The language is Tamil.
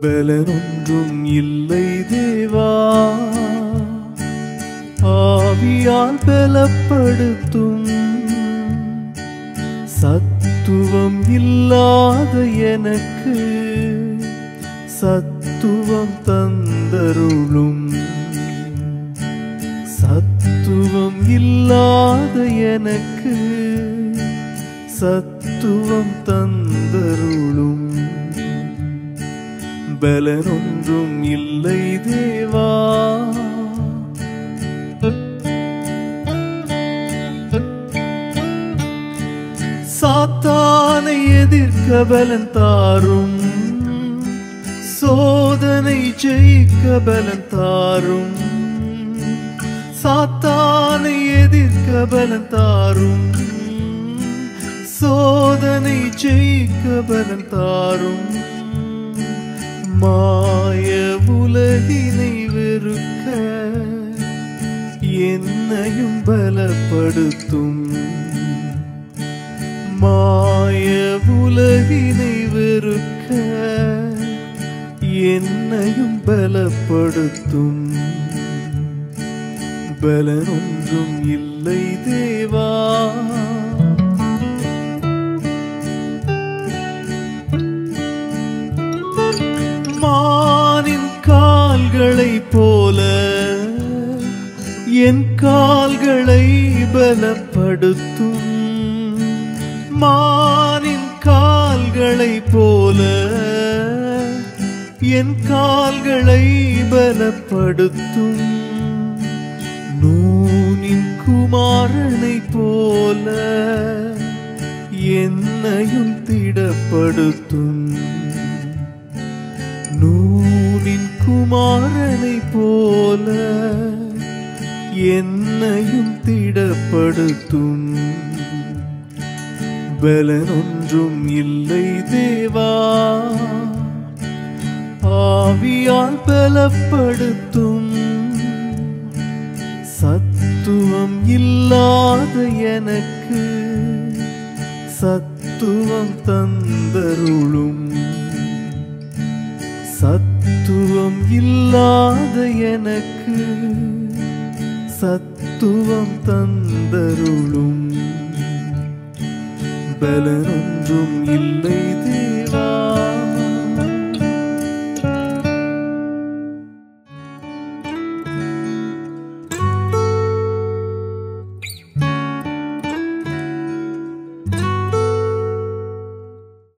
பலனொன்றும் இல்லை தேவா ஆவியால் பலப்படுத்தும் சத்துவம் இல்லாத எனக்கு சத்துவம் தந்தருளும் சத்துவம் இல்லாத எனக்கு சத்துவம் தந்தருளும் பலனொன்றும் இல்லை தேவா சாத்தானை எதிர்க்க பலன் தாரும் சோதனை ஜெயிக்க பலன் தாரும் சாத்தானை எதிர்க்க பலன் தாரும் சோதனை ஜெயிக்க பலன் தாரும் மாய உலகினை வெறுக்க என்னையும் பலப்படுத்தும் மாய உலகினை வெறுக்க என்னையும் பலப்படுத்தும் பலனொன்றும் இல்லை தேவா மானின் கால்களைப் போல என் கால்களை பலப்படுத்தும் மானின் கால்களைப் போல என் கால்களை பலப்படுத்தும் நூனின் குமாரனைப் போல என்னையும் திடப்படுத்தும் நூலின் குமாரனைப் போல என்னையும் திடப்படுத்தும் பலனொன்றும் இல்லை தேவா ஆவியால் பலப்படுத்தும் சத்துவம் இல்லாத எனக்கு சத்துவம் தந்தருளும் சத்துவம் இல்லாத எனக்கு சத்துவம் தந்தருளும் பலனொன்றும் இல்லை